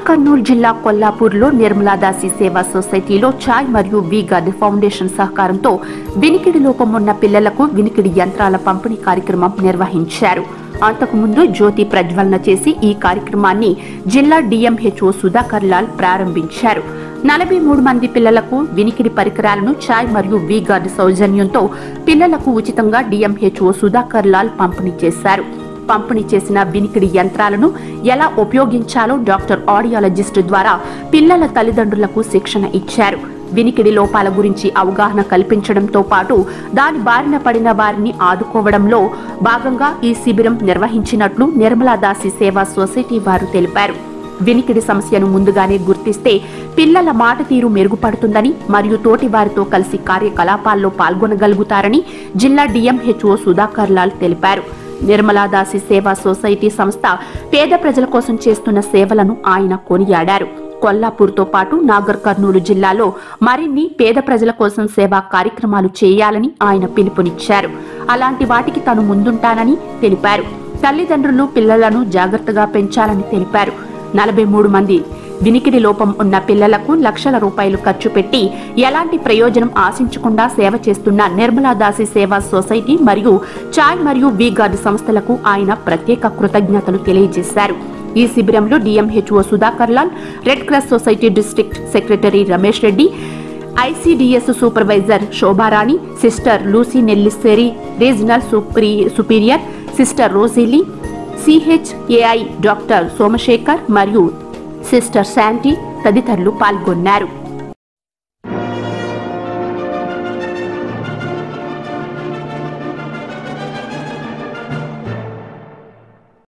కర్నూలు జిల్లా కొల్లాపూర్లో నిర్మలా దాసి సేవా సొసైటీలో చాయ్ మరియు వి గార్డ్ ఫౌండేషన్ సహకారంతో వినికిడి లోపం ఉన్న పిల్లలకు వినికిడి యంత్రాల పంపిణీ కార్యక్రమం నిర్వహించారు అంతకుముందు జ్యోతి ప్రజ్వలన చేసి ఈ కార్యక్రమాన్ని జిల్లా డిఎంహెచ్ఓ సుధాకర్ లాల్ ప్రారంభించారు నలభై మూడు మంది పిల్లలకు వినికిడి పరికరాలను చాయ్ మరియు వి గార్డ్ సౌజన్యంతో పిల్లలకు ఉచితంగా డిఎంహెచ్ఓ సుధాకర్ లాల్ పంపిణీ చేశారు పంపిణీ చేసిన వినికిడి యంత్రాలను ఎలా ఉపయోగించాలో డాక్టర్ ఆడియాలజిస్ట్ ద్వారా పిల్లల తల్లిదండ్రులకు శిక్షణ ఇచ్చారు వినికిడి లోపాల గురించి అవగాహన కల్పించడంతో పాటు దాని బారిన పడిన వారిని ఆదుకోవడంలో భాగంగా ఈ శిబిరం నిర్వహించినట్లు నిర్మలా దాసి సేవా సొసైటీ వారు తెలిపారు వినికిడి సమస్యను ముందుగానే గుర్తిస్తే పిల్లల మాట తీరు మెరుగుపడుతుందని మరియు తోటి వారితో కలిసి కార్యకలాపాల్లో పాల్గొనగలుగుతారని జిల్లా డిఎంహెచ్ఓ సుధాకర్ లాల్ తెలిపారు నిర్మలా దాసి సేవా సొసైటీ సంస్థ పేద ప్రజల కోసం చేస్తున్న సేవలను ఆయన కొనియాడారు కొల్లాపూర్తో పాటు నాగర్ కర్నూలు జిల్లాలో మరిన్ని పేద ప్రజల కోసం సేవా కార్యక్రమాలు చేయాలని ఆయన పిలుపునిచ్చారు అలాంటి వాటికి తాను ముందుంటానని తెలిపారు తల్లిదండ్రులు పిల్లలను జాగ్రత్తగా పెంచాలని తెలిపారు నలభై మూడు మంది వినికిడి లోపం ఉన్న పిల్లలకు లక్షల రూపాయలు ఖర్చు పెట్టి ఎలాంటి ప్రయోజనం ఆశించకుండా సేవ చేస్తున్న నిర్మలా దాసి సేవా సొసైటీ మరియు చాయ్ మరియు వి గార్డ్ సంస్థలకు ఆయన ప్రత్యేక కృతజ్ఞతలు తెలియజేశారు ఈ శిబిరంలో DMHO Sudhakar Lal red cross society district secretary Ramesh Reddy ICDS supervisor Shobharani sister Lucy Nellissery regional సూపరి superior sister Rosily CHAI doctor Somashekar మరియు సిస్టర్ శాంటీ తదితరులు పాల్గొన్నారు